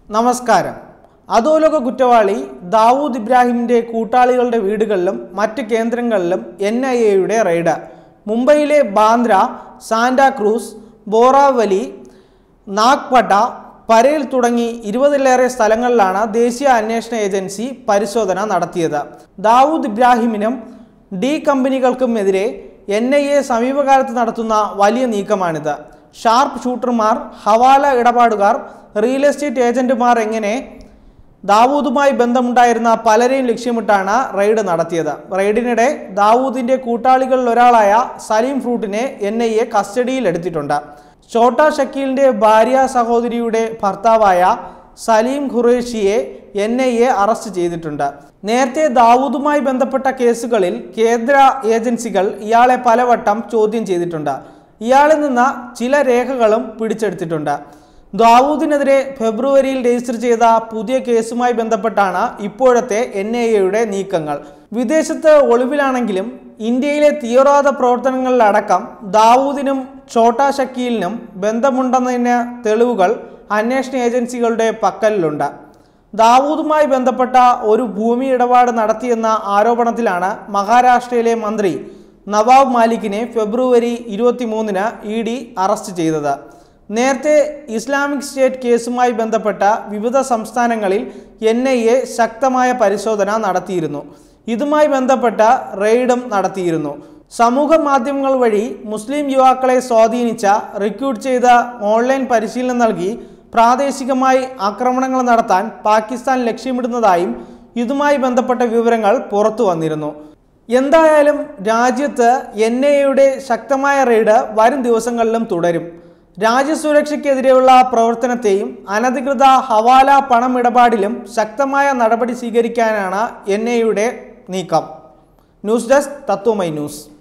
നമസ്കാരം അധോലോക കുറ്റവാളി ദാവൂദ് ഇബ്രാഹിമിന്റെ കൂട്ടാളികളുടെ വീടുകളിലും മറ്റ് കേന്ദ്രങ്ങളിലും എൻ ഐ എയുടെ റെയ്ഡ് മുംബൈയിലെ ബാന്ദ്ര സാന്റാക്രൂസ് ബോറാവലി നാഗ്പട്ട പരേൽ തുടങ്ങി ഇരുപതിലേറെ സ്ഥലങ്ങളിലാണ് ദേശീയ അന്വേഷണ ഏജൻസി പരിശോധന നടത്തിയത് ദാവൂദ് ഇബ്രാഹിമിനും ഡി കമ്പനികൾക്കുമെതിരെ എൻ ഐ എ സമീപകാലത്ത് നടത്തുന്ന വലിയ നീക്കമാണിത് ഷാർപ്പ് ഷൂട്ടർമാർ ഹവാല ഇടപാടുകാർ റിയൽ എസ്റ്റേറ്റ് ഏജന്റുമാർ എങ്ങനെ ദാവൂദുമായി ബന്ധമുണ്ടായിരുന്ന പലരെയും ലക്ഷ്യമിട്ടാണ് റെയ്ഡ് നടത്തിയത് റെയ്ഡിനിടെ ദാവൂദിന്റെ കൂട്ടാളികളിൽ ഒരാളായ സലീം ഫ്രൂട്ടിനെ എൻ ഐ എ കസ്റ്റഡിയിൽ എടുത്തിട്ടുണ്ട് ഛോട്ട ഷക്കീലിന്റെ ഭാര്യ സഹോദരിയുടെ ഭർത്താവായ സലീം ഖുറേഷിയെ എൻ ഐ എ അറസ്റ്റ് ചെയ്തിട്ടുണ്ട് നേരത്തെ ദാവൂദുമായി ബന്ധപ്പെട്ട കേസുകളിൽ കേന്ദ്ര ഏജൻസികൾ ഇയാളെ പലവട്ടം ചോദ്യം ചെയ്തിട്ടുണ്ട് ഇയാളിൽ നിന്ന് ചില രേഖകളും പിടിച്ചെടുത്തിട്ടുണ്ട് ദാവൂദിനെതിരെ ഫെബ്രുവരിയിൽ രജിസ്റ്റർ ചെയ്ത പുതിയ കേസുമായി ബന്ധപ്പെട്ടാണ് ഇപ്പോഴത്തെ എൻ ഐ എയുടെ നീക്കങ്ങൾ വിദേശത്ത് ഒളിവിലാണെങ്കിലും ഇന്ത്യയിലെ തീവ്രവാദ പ്രവർത്തനങ്ങളിലടക്കം ദാവൂദിനും ഛോട്ടാ ഷക്കീലിനും ബന്ധമുണ്ടെന്നതിന് തെളിവുകൾ അന്വേഷണ ഏജൻസികളുടെ പക്കലിലുണ്ട് ദാവൂദുമായി ബന്ധപ്പെട്ട ഒരു ഭൂമി ഇടപാട് നടത്തിയെന്ന ആരോപണത്തിലാണ് മഹാരാഷ്ട്രയിലെ മന്ത്രി നവാബ് മാലിക്കിനെ ഫെബ്രുവരി ഇരുപത്തിമൂന്നിന് ഇ ഡി അറസ്റ്റ് ചെയ്തത് നേരത്തെ ഇസ്ലാമിക് സ്റ്റേറ്റ് കേസുമായി ബന്ധപ്പെട്ട വിവിധ സംസ്ഥാനങ്ങളിൽ എൻ ഐ എ ശക്തമായ പരിശോധന നടത്തിയിരുന്നു ഇതുമായി ബന്ധപ്പെട്ട റെയ്ഡും നടത്തിയിരുന്നു സമൂഹ മാധ്യമങ്ങൾ വഴി മുസ്ലിം യുവാക്കളെ സ്വാധീനിച്ച റിക്രൂട്ട് ചെയ്ത ഓൺലൈൻ പരിശീലനം നൽകി പ്രാദേശികമായി ആക്രമണങ്ങൾ നടത്താൻ പാകിസ്ഥാൻ ലക്ഷ്യമിടുന്നതായും ഇതുമായി ബന്ധപ്പെട്ട വിവരങ്ങൾ പുറത്തു വന്നിരുന്നു എന്തായാലും രാജ്യത്ത് എൻ ഐയുടെ ശക്തമായ റെയ്ഡ് വരും ദിവസങ്ങളിലും തുടരും രാജ്യസുരക്ഷയ്ക്കെതിരെയുള്ള പ്രവർത്തനത്തെയും അനധികൃത ഹവാല പണമിടപാടിലും ശക്തമായ നടപടി സ്വീകരിക്കാനാണ് എൻ ഐയുടെ നീക്കം ന്യൂസ് ഡെസ്ക് തത്വമൈ ന്യൂസ്